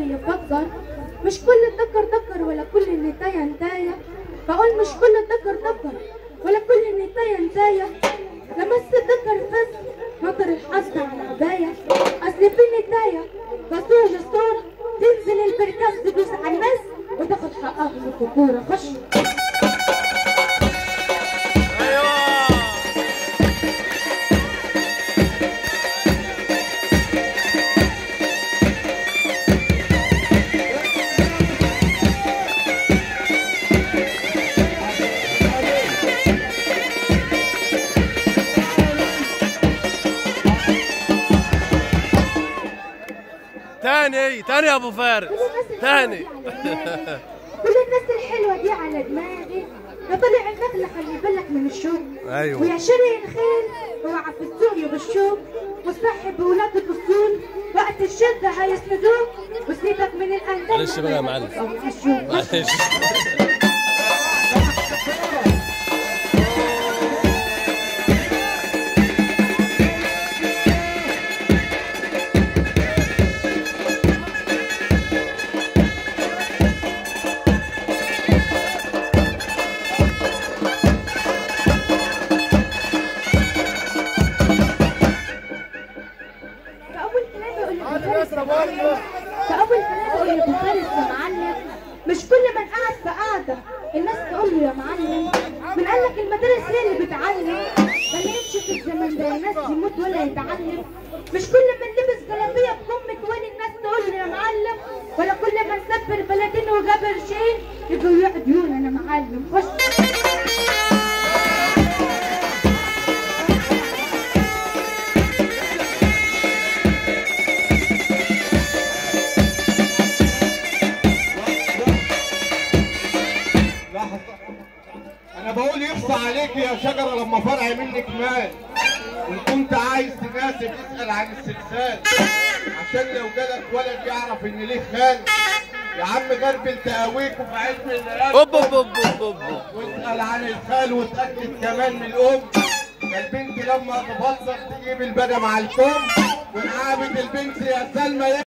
يفكر مش كل الدكر دكر ولا كل النتاية نتاية بقول مش كل الدكر دكر ولا كل النتاية نتاية لمس الدكر فز نطر الحظ على عباية أصل في نتاية بصور جسورة تنزل البركاز تدوس على الناس وتاخد حقها من الذكورة خش ايوه تاني تاني يا ابو فارس تاني كل الناس الحلوة دي على دماغي يا طلع النخلة خلي بالك من الشوك أيوة. ويا شري الخيل اوعى في السوق يغشوك وصاحب ولاد الاصول وقت الشدة هيسندوك وسيبك من الاندال معلش بقى يا معلم. معلش فأول كلام يقول لك فارس يا معلم فأول كلام يقول لك فارس يا معلم مش كل من قعد في قعدة الناس تقول له يا معلم من قال لك المدارس هي اللي بتعلم ده اللي يمشي في الزمن ده يا ناس يموت ولا يتعلم مش كل من لبس جلابية بكم توالي الناس تقول له يا معلم ولا كل من سبر بلدين وجاب قرشين يجوا يقعد يقول انا معلم خش لحظة أنا بقول يخفى عليك يا شجرة لما فرع منك مال وإن كنت عايز تناسب اسأل عن السلسال عشان لو جالك ولد يعرف إن ليه خال يا عم غربل تقاويك وفي علم الليالي اوب اوب اوب اوب اوب واسأل عن الخال وتأكد كمان من الأم ده البنت لما تبصر تجيب البدا مع الكم ونعابة البنت يا سلمى